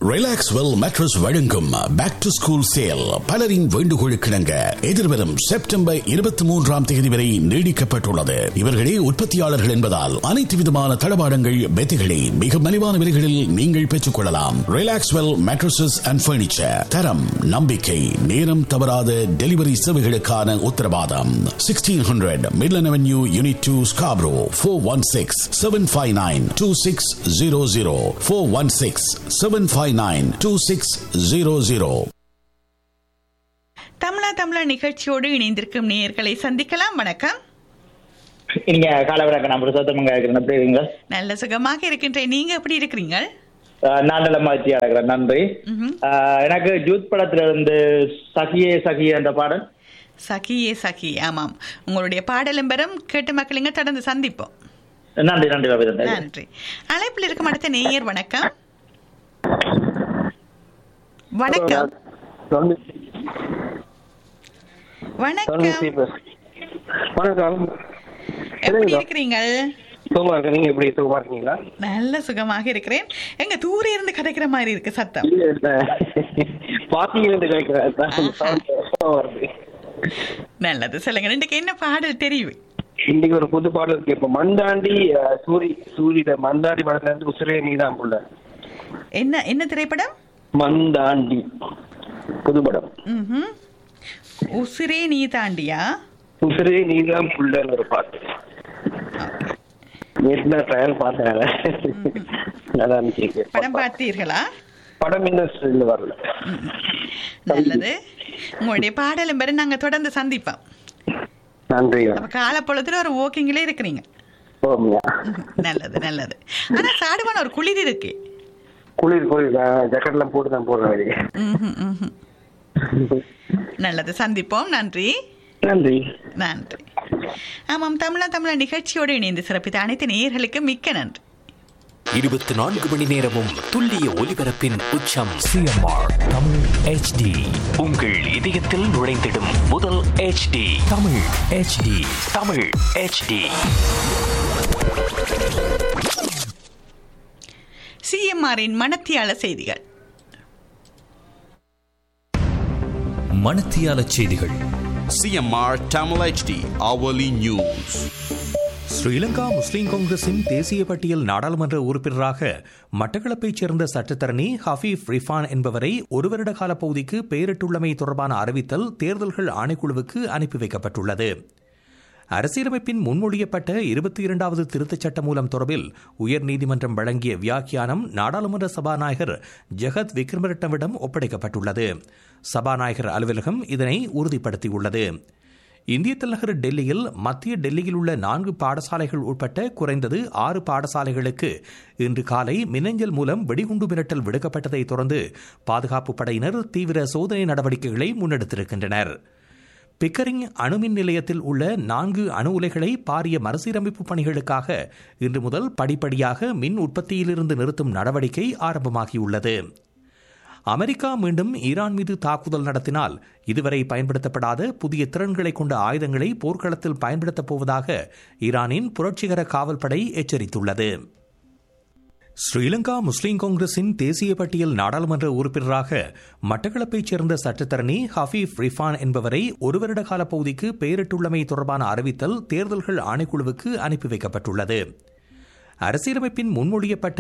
Relax well mattress வழங்கும் back to school sale பலரின் வேண்டுகோளுக்கிணங்க எதிர்வரும் செப்டம்பர் இருபத்தி மூன்றாம் தேதி வரை நீடிக்கப்பட்டுள்ளது இவர்களே உற்பத்தியாளர்கள் என்பதால் அனைத்து விதமான தளபாடங்கள் பெத்திகளை மிக மலிவான விலைகளில் நீங்கள் பெற்றுக் கொள்ளலாம் relax well mattresses and furniture தரம் நம்பிக்கை நேரம் தவறாத டெலிவரி சேவைகளுக்கான உத்தரவாதம் sixteen hundred Midland avenue unit two Scarborough four one six seven five nine two six zero zero four one six seven five nine two six zero zero தமிழா தமிழா நிகழ்ச்சியோடு இணைந்திருக்கும் நேயர்களை சந்திக்கலாம் வணக்கம் நீங்க காலவரக்க நான் புருஷோத்தமங்க இருக்கிறேன் எப்படி இருக்கீங்க நல்ல சுகமாக இருக்கின்றேன் நீங்க எப்படி இருக்கிறீங்க அஹ் நான் நல்ல மகிழ்ச்சி அடைகிறேன் நன்றி ம்ஹும். அஹ் எனக்கு ஜூத் படத்துல இருந்து சகியே சகியே என்ற பாடல் சகியே சகி ஆமாம் உங்களுடைய பாடலும் பெறும் கேட்டு மக்களுங்க தொடர்ந்து சந்திப்போம் நன்றி நன்றி ரவிதன் நன்றி அழைப்பில் இருக்கும் அடுத்த நேயர் வணக்கம் வணக்கம் வணக்கம் வணக்கம் எப்படி இருக்கிறீங்க சுகமா இருக்க நீங்க எப்படி சுகமா இருக்கீங்களா நல்ல சுகமாக இருக்கிறேன் எங்க தூரம் இருந்து கதைக்கிற மாதிரி இருக்கு சத்தம் இல்ல இல்ல பாத்தீங்கன்னு கேட்கிறேன் வருது நல்லது சொல்லுங்க இன்றைக்கு என்ன பாடல் தெரியும் இன்னைக்கு ஒரு புது பாடல் இருக்கு இப்ப மந்தாண்டி அஹ், சூரி சூரியில மந்தாண்டி படத்துல இருந்து உசிரே நீதான் புள்ள என்ன என்ன திரைப்படம் மந்தாண்டி புது படம் ம்ஹும். உசிரே நீ தாண்டியா உசிரே நீதான் புள்ளன்னு ஒரு பாட்டு நேற்று நான் ட்ரையல் பார்த்தேன் நல்லா இருந்துச்சு படம் பார்த்தீர்களா படம் இன்னும் still வரல நல்லது உங்களுடைய பாடலும் பெற நாங்க தொடர்ந்து சந்திப்போம் நன்றி அப்ப கால பொழுதுல ஒரு வாக்கிங்ல இருக்கிறீங்க ஓமியா நல்லது நல்லது ஆனா சாடுவான ஒரு குளிர் இருக்கு குளிர் குளிர் ஜக்கெட் எல்லாம் போட்டு தான் போடுறேன் வெளியே ம்ஹும், ம்ஹும். நல்லது சந்திப்போம் நன்றி நன்றி நன்றி ஆமாம் தமிழா தமிழா நிகழ்ச்சியோடு இணைந்து சிறப்பித்த அனைத்து நேயர்களுக்கு மிக்க நன்றி இருபத்தி நான்கு மணி நேரமும் துல்லிய ஒலிபரப்பின் உச்சம் சிஎம்ஆர் தமிழ் ஹெச்டி உங்கள் இதயத்தில் நுழைந்திடும் முதல் HD Tamil HD Tamil HD சிஎம்ஆரின் மனத்தியால செய்திகள் மணத்தியால செய்திகள் CMR Tamil HD hourly news. Sri Lanka முஸ்லிம் காங்கிரசின் தேசிய பட்டியல் நாடாளுமன்ற உறுப்பினராக மட்டக்களப்பைச் சேர்ந்த சட்டத்தரணி ஹபீப் ரிஃபான் என்பவரை ஒரு வருட கால பகுதிக்கு பெயரிட்டுள்ளமை தொடர்பான அறிவித்தல் தேர்தல்கள் ஆணைக்குழுவுக்கு அனுப்பி வைக்கப்பட்டுள்ளது அரசியலமைப்பின் முன்மொழியப்பட்ட இருபத்தி இரண்டாவது திருத்தச் சட்ட மூலம் தொடர்பில் உயர்நீதிமன்றம் வழங்கிய வியாக்கியானம் நாடாளுமன்ற சபாநாயகர் ஜெகத் விக்ரமரட்டவிடம் ஒப்படைக்கப்பட்டுள்ளது சபாநாயகர் அலுவலகம் இதனை உறுதிப்படுத்தியுள்ளது இந்திய தலைநகர் டெல்லியில் மத்திய டெல்லியில் உள்ள நான்கு பாடசாலைகள் உட்பட்ட குறைந்தது ஆறு பாடசாலைகளுக்கு இன்று காலை மின்னஞ்சல் மூலம் வெடிகுண்டு மிரட்டல் விடுக்கப்பட்டதை தொடர்ந்து பாதுகாப்பு படையினர் தீவிர சோதனை நடவடிக்கைகளை முன்னெடுத்திருக்கின்றனர் பிக்கரிங் அணுமின் நிலையத்தில் உள்ள நான்கு அணு உலைகளை பாரிய மறுசீரமைப்பு பணிகளுக்காக இன்று முதல் படிப்படியாக மின் உற்பத்தியிலிருந்து நிறுத்தும் நடவடிக்கை ஆரம்பமாகியுள்ளது அமெரிக்கா மீண்டும் ஈரான் மீது தாக்குதல் நடத்தினால் இதுவரை பயன்படுத்தப்படாத புதிய திறன்களை கொண்ட ஆயுதங்களை போர்க்களத்தில் பயன்படுத்தப் போவதாக ஈரானின் புரட்சிகர காவல்படை எச்சரித்துள்ளது ஸ்ரீலங்கா முஸ்லிம் காங்கிரசின் தேசிய பட்டியல் நாடாளுமன்ற உறுப்பினராக மட்டக்களப்பைச் சேர்ந்த சட்டத்தரணி ஹபீப் ரிஃபான் என்பவரை ஒரு வருட கால பகுதிக்கு பெயரிட்டுள்ளமை தொடர்பான அறிவித்தல் தேர்தல்கள் ஆணைக்குழுவுக்கு அனுப்பி வைக்கப்பட்டுள்ளது அரசியலமைப்பின் முன்மொழியப்பட்ட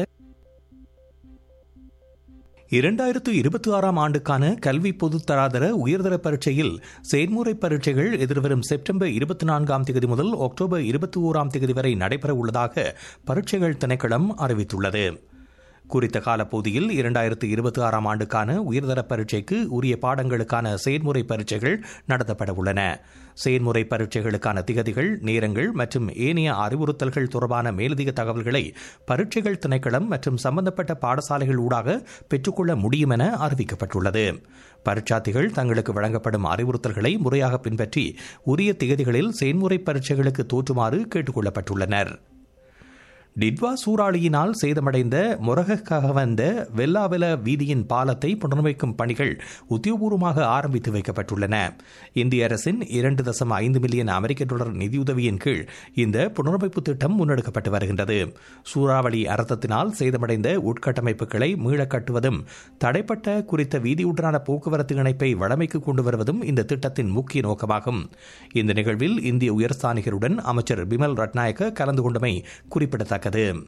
இரண்டாயிரத்து இருபத்தி ஆறாம் ஆண்டுக்கான கல்வி பொதுத்தராதர உயர்தர பரீட்சையில் செயன்முறை பரீட்சைகள் எதிர்வரும் செப்டம்பர் இருபத்தி நான்காம் தேதி முதல் அக்டோபர் இருபத்தி ஓராம் தேதி வரை நடைபெற உள்ளதாக பரீட்சைகள் திணைக்களம் அறிவித்துள்ளது குறித்த காலப்பகுதியில் இரண்டாயிரத்து இருபத்தி ஆறாம் ஆண்டுக்கான உயர்தர பரீட்சைக்கு உரிய பாடங்களுக்கான செயன்முறை பரீட்சைகள் நடத்தப்பட உள்ளன செயன்முறை பரீட்சைகளுக்கான திகதிகள் நேரங்கள் மற்றும் ஏனைய அறிவுறுத்தல்கள் தொடர்பான மேலதிக தகவல்களை பரீட்சைகள் திணைக்களம் மற்றும் சம்பந்தப்பட்ட பாடசாலைகள் ஊடாக பெற்றுக்கொள்ள முடியும் என அறிவிக்கப்பட்டுள்ளது பரீட்சார்த்திகள் தங்களுக்கு வழங்கப்படும் அறிவுறுத்தல்களை முறையாக பின்பற்றி உரிய திகதிகளில் செயன்முறை பரீட்சைகளுக்கு தோற்றுமாறு கேட்டுக் கொள்ளப்பட்டுள்ளனர் டிட்வா சூறாளியினால் சேதமடைந்த முரககவந்த வெல்லாவெல வீதியின் பாலத்தை புனரமைக்கும் பணிகள் உத்தியோகபூர்வமாக ஆரம்பித்து வைக்கப்பட்டுள்ளன இந்திய அரசின் இரண்டு தசம் ஐந்து மில்லியன் அமெரிக்க டாலர் நிதியுதவியின் கீழ் இந்த புனரமைப்பு திட்டம் முன்னெடுக்கப்பட்டு வருகின்றது சூறாவளி அர்த்தத்தினால் சேதமடைந்த உட்கட்டமைப்புகளை மீளக் கட்டுவதும் தடைப்பட்ட குறித்த வீதியுடனான போக்குவரத்து இணைப்பை வழமைக்கு கொண்டு வருவதும் இந்த திட்டத்தின் முக்கிய நோக்கமாகும் இந்த நிகழ்வில் இந்திய உயர்ஸ்தானிகருடன் அமைச்சர் பிமல் ரட்நாயக்க கலந்து கொண்டமை குறிப்பிடத்தக்கது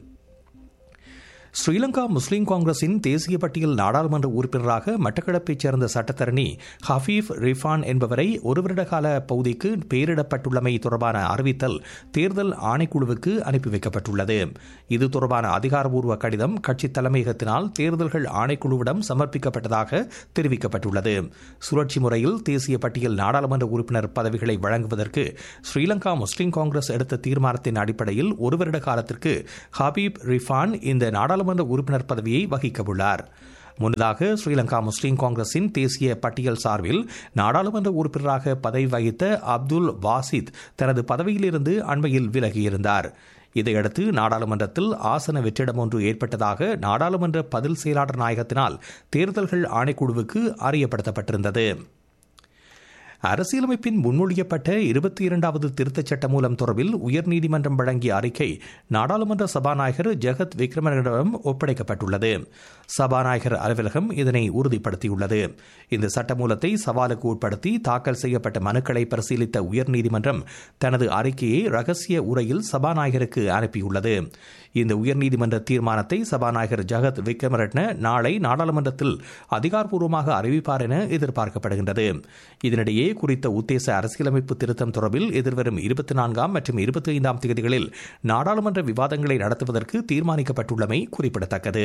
ஸ்ரீலங்கா முஸ்லீம் காங்கிரசின் தேசிய பட்டியல் நாடாளுமன்ற உறுப்பினராக மட்டக்களப்பைச் சேர்ந்த சட்டத்தரணி ஹபீப் ரிஃபான் என்பவரை ஒரு வருட கால பகுதிக்கு பெயரிடப்பட்டுள்ளமை தொடர்பான அறிவித்தல் தேர்தல் ஆணைக்குழுவுக்கு அனுப்பி வைக்கப்பட்டுள்ளது இது தொடர்பான அதிகாரப்பூர்வ கடிதம் கட்சி தலைமையகத்தினால் தேர்தல்கள் ஆணைக்குழுவிடம் சமர்ப்பிக்கப்பட்டதாக தெரிவிக்கப்பட்டுள்ளது சுழற்சி முறையில் தேசிய பட்டியல் நாடாளுமன்ற உறுப்பினர் பதவிகளை வழங்குவதற்கு ஸ்ரீலங்கா முஸ்லீம் காங்கிரஸ் எடுத்த தீர்மானத்தின் அடிப்படையில் ஒரு வருட காலத்திற்கு ஹபீப் ரிஃபான் இந்த நாடாளுமன்ற உறுப்பினர் பதவியை வகிக்கவுள்ளார் முன்னதாக ஸ்ரீலங்கா முஸ்லீம் காங்கிரசின் தேசிய பட்டியல் சார்பில் நாடாளுமன்ற உறுப்பினராக பதவி வகித்த அப்துல் வாசித் தனது பதவியிலிருந்து அண்மையில் விலகியிருந்தார் இதையடுத்து நாடாளுமன்றத்தில் ஆசன வெற்றிடம் ஒன்று ஏற்பட்டதாக நாடாளுமன்ற பதில் செயலாளர் நாயகத்தினால் தேர்தல்கள் ஆணைக்குழுவுக்கு அறியப்படுத்தப்பட்டிருந்தது அரசியலமைப்பின் முன்மொழியப்பட்ட இருபத்தி இரண்டாவது திருத்தச் சட்ட மூலம் தொடர்பில் உயர்நீதிமன்றம் வழங்கிய அறிக்கை நாடாளுமன்ற சபாநாயகர் ஜெகத் விக்ரமனிடம் ஒப்படைக்கப்பட்டுள்ளது சபாநாயகர் அலுவலகம் இதனை உறுதிப்படுத்தியுள்ளது இந்த சட்டமூலத்தை சவாலுக்கு உட்படுத்தி தாக்கல் செய்யப்பட்ட மனுக்களை பரிசீலித்த உயர்நீதிமன்றம் தனது அறிக்கையை ரகசிய உரையில் சபாநாயகருக்கு அனுப்பியுள்ளது இந்த உயர்நீதிமன்ற தீர்மானத்தை சபாநாயகர் ஜெகத் விக்ரமரட்ன நாளை நாடாளுமன்றத்தில் அதிகாரப்பூர்வமாக அறிவிப்பார் என எதிர்பார்க்கப்படுகின்றது இதனிடையே குறித்த உத்தேச அரசியலமைப்பு திருத்தம் தொடர்பில் எதிர்வரும் இருபத்தி நான்காம் மற்றும் இருபத்தி ஐந்தாம் தேதிகளில் நாடாளுமன்ற விவாதங்களை நடத்துவதற்கு தீர்மானிக்கப்பட்டுள்ளமை குறிப்பிடத்தக்கது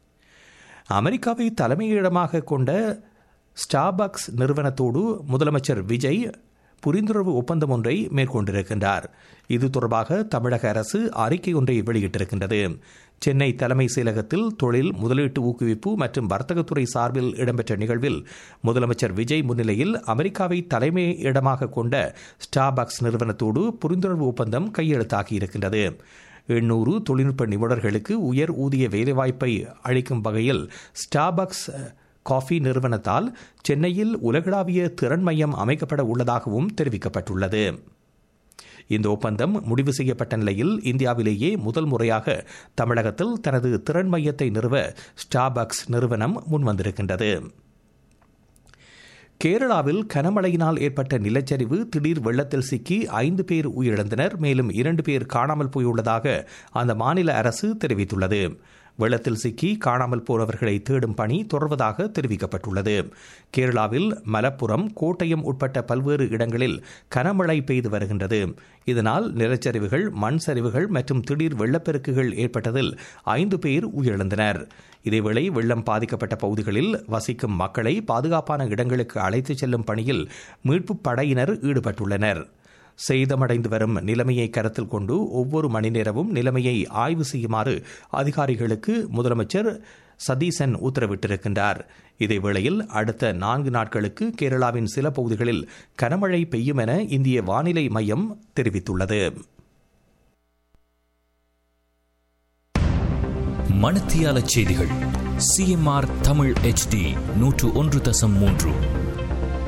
அமெரிக்காவை தலைமையிடமாக கொண்ட ஸ்டார்பக்ஸ் நிறுவனத்தோடு முதலமைச்சர் விஜய் புரிந்துணர்வு ஒப்பந்தம் ஒன்றை மேற்கொண்டிருக்கின்றார் இது தொடர்பாக தமிழக அரசு அறிக்கை ஒன்றை வெளியிட்டிருக்கின்றது சென்னை தலைமை செயலகத்தில் தொழில் முதலீட்டு ஊக்குவிப்பு மற்றும் வர்த்தகத்துறை சார்பில் இடம்பெற்ற நிகழ்வில் முதலமைச்சர் விஜய் முன்னிலையில் அமெரிக்காவை தலைமை இடமாக கொண்ட ஸ்டார்பக்ஸ் நிறுவனத்தோடு புரிந்துணர்வு ஒப்பந்தம் கையெழுத்தாகியிருக்கின்றது எண்ணூறு தொழில்நுட்ப நிபுணர்களுக்கு உயர் ஊதிய வேலைவாய்ப்பை அளிக்கும் வகையில் ஸ்டார்பக்ஸ் காஃபி நிறுவனத்தால் சென்னையில் உலகளாவிய திறன் மையம் அமைக்கப்பட உள்ளதாகவும் தெரிவிக்கப்பட்டுள்ளது இந்த ஒப்பந்தம் முடிவு செய்யப்பட்ட நிலையில் இந்தியாவிலேயே முதல் முறையாக தமிழகத்தில் தனது திறன் மையத்தை நிறுவ ஸ்டார்பக்ஸ் நிறுவனம் முன்வந்திருக்கின்றது கேரளாவில் கனமழையினால் ஏற்பட்ட நிலச்சரிவு திடீர் வெள்ளத்தில் சிக்கி ஐந்து பேர் உயிரிழந்தனர் மேலும் இரண்டு பேர் காணாமல் போயுள்ளதாக அந்த மாநில அரசு தெரிவித்துள்ளது வெள்ளத்தில் சிக்கி காணாமல் போனவர்களை தேடும் பணி தொடர்வதாக தெரிவிக்கப்பட்டுள்ளது கேரளாவில் மலப்புரம் கோட்டயம் உட்பட்ட பல்வேறு இடங்களில் கனமழை பெய்து வருகின்றது இதனால் நிலச்சரிவுகள் மண் சரிவுகள் மற்றும் திடீர் வெள்ளப்பெருக்குகள் ஏற்பட்டதில் ஐந்து பேர் உயிரிழந்தனர் இதேவேளை வெள்ளம் பாதிக்கப்பட்ட பகுதிகளில் வசிக்கும் மக்களை பாதுகாப்பான இடங்களுக்கு அழைத்துச் செல்லும் பணியில் மீட்புப் படையினர் ஈடுபட்டுள்ளனர் சேதமடைந்து வரும் நிலைமையை கருத்தில் கொண்டு ஒவ்வொரு மணி நேரமும் நிலைமையை ஆய்வு செய்யுமாறு அதிகாரிகளுக்கு முதலமைச்சர் சதீசன் உத்தரவிட்டிருக்கின்றார் இதேவேளையில் அடுத்த நான்கு நாட்களுக்கு கேரளாவின் சில பகுதிகளில் கனமழை பெய்யும் என இந்திய வானிலை மையம் தெரிவித்துள்ளது மணத்தியால செய்திகள் சிஎம்ஆர் தமிழ் ஹெச்டி நூற்று ஒன்று தசம் மூன்று